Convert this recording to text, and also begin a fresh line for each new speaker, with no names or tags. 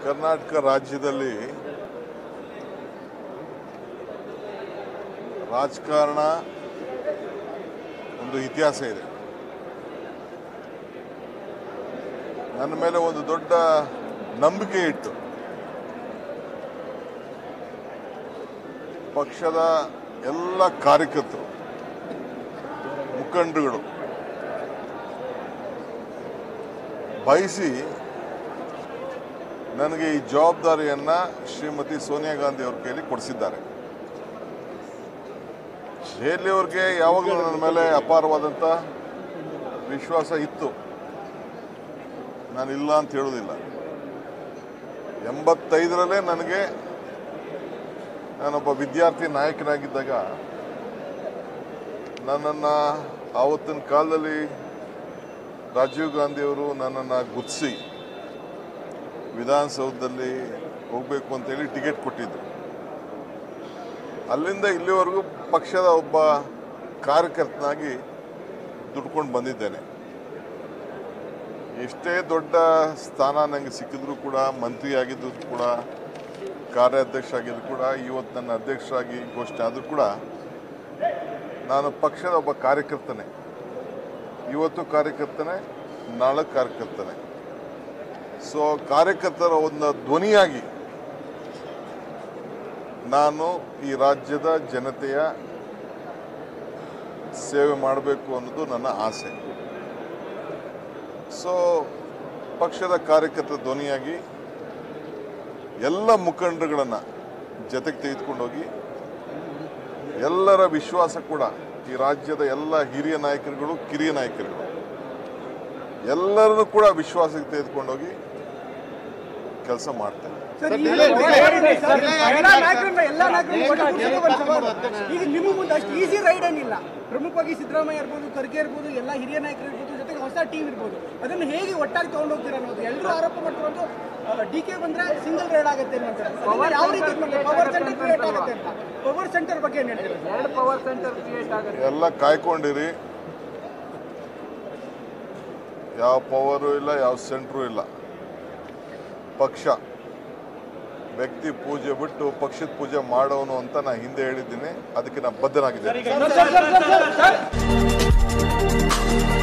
ಕರ್ನಾಟಕ ರಾಜ್ಯದಲ್ಲಿ ರಾಜಕಾರಣ ಒಂದು ಇತಿಹಾಸ ಇದೆ ನನ್ನ ಮೇಲೆ ಒಂದು ದೊಡ್ಡ ನಂಬಿಕೆ ಇಟ್ಟು ಪಕ್ಷದ ಎಲ್ಲ ಕಾರ್ಯಕರ್ತರು ಮುಖಂಡರುಗಳು ಬಯಸಿ ನನಗೆ ಈ ಜವಾಬ್ದಾರಿಯನ್ನ ಶ್ರೀಮತಿ ಸೋನಿಯಾ ಗಾಂಧಿ ಅವ್ರ ಕೈಲಿ ಕೊಡಿಸಿದ್ದಾರೆ ದೆಹಲಿ ಅವ್ರಿಗೆ ಯಾವಾಗಲೂ ನನ್ನ ಮೇಲೆ ಅಪಾರವಾದಂಥ ವಿಶ್ವಾಸ ಇತ್ತು ನಾನು ಇಲ್ಲ ಅಂತ ಹೇಳೋದಿಲ್ಲ ಎಂಬತ್ತೈದರಲ್ಲೇ ನನಗೆ ನಾನೊಬ್ಬ ವಿದ್ಯಾರ್ಥಿ ನಾಯಕನಾಗಿದ್ದಾಗ ನನ್ನನ್ನು ಆವತ್ತಿನ ಕಾಲದಲ್ಲಿ ರಾಜೀವ್ ಗಾಂಧಿಯವರು ನನ್ನನ್ನು ಗುರ್ತಿಸಿ ವಿಧಾನಸೌಧದಲ್ಲಿ ಹೋಗಬೇಕು ಅಂತೇಳಿ ಟಿಕೆಟ್ ಕೊಟ್ಟಿದ್ದರು ಅಲ್ಲಿಂದ ಇಲ್ಲಿವರೆಗೂ ಪಕ್ಷದ ಒಬ್ಬ ಕಾರ್ಯಕರ್ತನಾಗಿ ದುಡ್ಕೊಂಡು ಬಂದಿದ್ದೇನೆ ಎಷ್ಟೇ ದೊಡ್ಡ ಸ್ಥಾನ ನನಗೆ ಸಿಕ್ಕಿದ್ರು ಕೂಡ ಮಂತ್ರಿ ಆಗಿದ್ದು ಕೂಡ ಕಾರ್ಯಾಧ್ಯಕ್ಷ ಆಗಿದ್ದು ಕೂಡ ಇವತ್ತು ನನ್ನ ಅಧ್ಯಕ್ಷರಾಗಿ ಘೋಷಣೆ ಆದರೂ ಕೂಡ ನಾನು ಪಕ್ಷದ ಒಬ್ಬ ಕಾರ್ಯಕರ್ತನೇ ಇವತ್ತು ಕಾರ್ಯಕರ್ತನೇ ನಾಳೆ ಕಾರ್ಯಕರ್ತನೇ ಸೊ ಕಾರ್ಯಕರ್ತರ ಒಂದು ಧ್ವನಿಯಾಗಿ ನಾನು ಈ ರಾಜ್ಯದ ಜನತೆಯ ಸೇವೆ ಮಾಡಬೇಕು ಅನ್ನೋದು ನನ್ನ ಆಸೆ ಸೊ ಪಕ್ಷದ ಕಾರ್ಯಕರ್ತರ ಧ್ವನಿಯಾಗಿ ಎಲ್ಲ ಮುಖಂಡರುಗಳನ್ನು ಜೊತೆಗೆ ತೆಗೆದುಕೊಂಡೋಗಿ ಎಲ್ಲರ ವಿಶ್ವಾಸ ಕೂಡ ಈ ರಾಜ್ಯದ ಎಲ್ಲ ಹಿರಿಯ ನಾಯಕರುಗಳು ಕಿರಿಯ ನಾಯಕರುಗಳು ಎಲ್ಲರನ್ನು ಕೂಡ ವಿಶ್ವಾಸಕ್ಕೆ ತೆಗೆದುಕೊಂಡೋಗಿ ಕೆಲಸ ಮಾಡ್ತೇನೆ
ಸರ್, ಈಗ ಎಲ್ಲಾ ನಾಯಕರನ್ನ ಎಲ್ಲಾ ನಾಯಕರನ್ನ ಒಟ್ಟುಗೂಡಿಸೋದು ಒಂದು ಸವಾಲು. ಈಗ ನಿಮ್ಮ ಮುಂದೆ ಅಷ್ಟು ಈಸಿ ರೈಡ್ ಏನಿಲ್ಲ ಪ್ರಮುಖವಾಗಿ ಸಿದ್ದರಾಮಯ್ಯ ಇರ್ಬೋದು ಖರ್ಗೆ ಇರ್ಬೋದು ಎಲ್ಲ ಹಿರಿಯ ನಾಯಕರು ಇರ್ಬೋದು ಜೊತೆಗೆ ಹೊಸ ಟೀಮ್ ಇರ್ಬೋದು ಅದನ್ನು ಹೇಗೆ ಒಟ್ಟಾಗಿ ತಗೊಂಡು ಹೋಗ್ತೀರಾ ಅನ್ನೋದು ಎಲ್ಲರೂ ಆರೋಪ ಮಾಡ್ತಿರೋದು ಡಿ ಕೆ ಬಂದ್ರೆ ಸಿಂಗಲ್ ರೈಡ್ ಆಗುತ್ತೆ ಅಂತ ಅದನ್ನ ಯಾವ ರೀತಿ ಪವರ್ ಸೆಂಟರ್ ಕ್ರಿಯೇಟ್ ಆಗುತ್ತೆ ಅಂತ ಪವರ್ ಸೆಂಟರ್ ಬಗ್ಗೆ ಏನ್ ಹೇಳ್ತೀರಾ ಎರಡು ಪವರ್ ಸೆಂಟರ್ ಕ್ರಿಯೇಟ್ ಆಗುತ್ತೆ
ಎಲ್ಲ ಕಾಯ್ಕೊಂಡಿರಿ ಯಾವ ಪವರು ಇಲ್ಲ ಯಾವ ಸೆಂಟ್ರು ಇಲ್ಲ ಪಕ್ಷ ವ್ಯಕ್ತಿ ಪೂಜೆ ಬಿಟ್ಟು ಪಕ್ಷದ ಪೂಜೆ ಮಾಡೋನು ಅಂತ ನಾ ಹಿಂದೆ ಹೇಳಿದ್ದೀನಿ ಅದಕ್ಕೆ ನಾ ಬದ್ಧನಾಗಿದ್ದೇನೆ